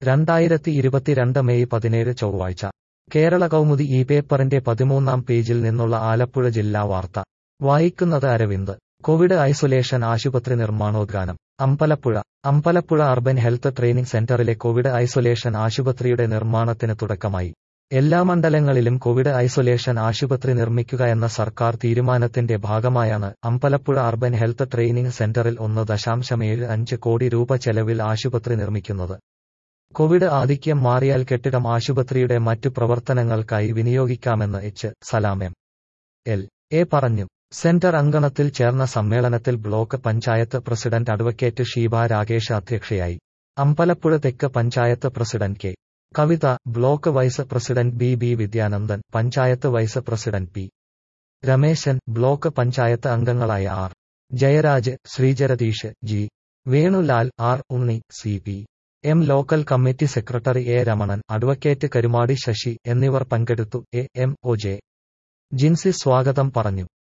രണ്ടായിരത്തി ഇരുപത്തിരണ്ട് മെയ് പതിനേഴ് ചൊവ്വാഴ്ച കേരള കൗമുദി ഈ പേപ്പറിന്റെ പതിമൂന്നാം പേജിൽ നിന്നുള്ള ആലപ്പുഴ ജില്ലാ വാർത്ത വായിക്കുന്നത് അരവിന്ദ് കോവിഡ് ഐസൊലേഷൻ ആശുപത്രി നിർമ്മാണോദ്ഘാനം Ambalappuzha Ambalappuzha urban health training സെന്ററിലെ കോവിഡ് ഐസൊലേഷൻ ആശുപത്രിയുടെ നിർമ്മാണത്തിന് തുടക്കമായി എല്ലാ മണ്ഡലങ്ങളിലും കോവിഡ് ഐസൊലേഷൻ ആശുപത്രി നിർമ്മിക്കുക എന്ന സർക്കാർ തീരുമാനത്തിന്റെ ഭാഗമായാണ് അമ്പലപ്പുഴ അർബൻ ഹെൽത്ത് ട്രെയിനിംഗ് സെന്ററിൽ ഒന്ന് ദശാംശം ഏഴ് അഞ്ച് കോടി രൂപ ചെലവിൽ ആശുപത്രി നിർമ്മിക്കുന്നത് കോവിഡ് ആധിക്യം മാറിയാൽ കെട്ടിടം ആശുപത്രിയുടെ മറ്റു പ്രവർത്തനങ്ങൾക്കായി വിനിയോഗിക്കാമെന്ന് H Salam M L A പറഞ്ഞു സെന്റർ അങ്കണത്തിൽ ചേർന്ന സമ്മേളനത്തിൽ block panchayat president advocate Sheeba Rakesh അധ്യക്ഷയായി അമ്പലപ്പുഴ തെക്ക് panchayat president K Kavitha block vice president B B Vidyanandan panchayat vice president P Rameshan block panchayat അംഗങ്ങളായ R Jayaraj Sreejaratheesh G Venulal R Unni C P M local committee secretary A Ramanan advocate Karumadi Sasi എന്നിവർ പങ്കെടുത്തു A M O J Jincy സ്വാഗതം പറഞ്ഞു